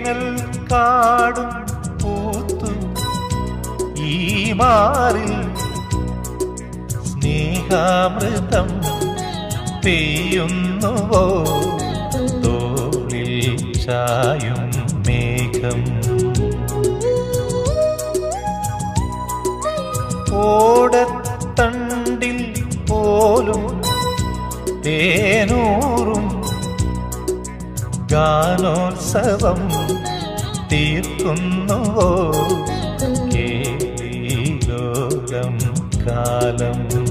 വേനൽ കാടും പൂത്തു ഈ മാറിൽ സ്നേഹാമൃതം പെയ്യുന്നുവോ തോളിൽ ചായും മേഘം ഓടത്തണ്ടിൽ പോലും തേനൂറും ഗാനോത്സവം തീർക്കുന്നുവോ കേളിലോലം കാലം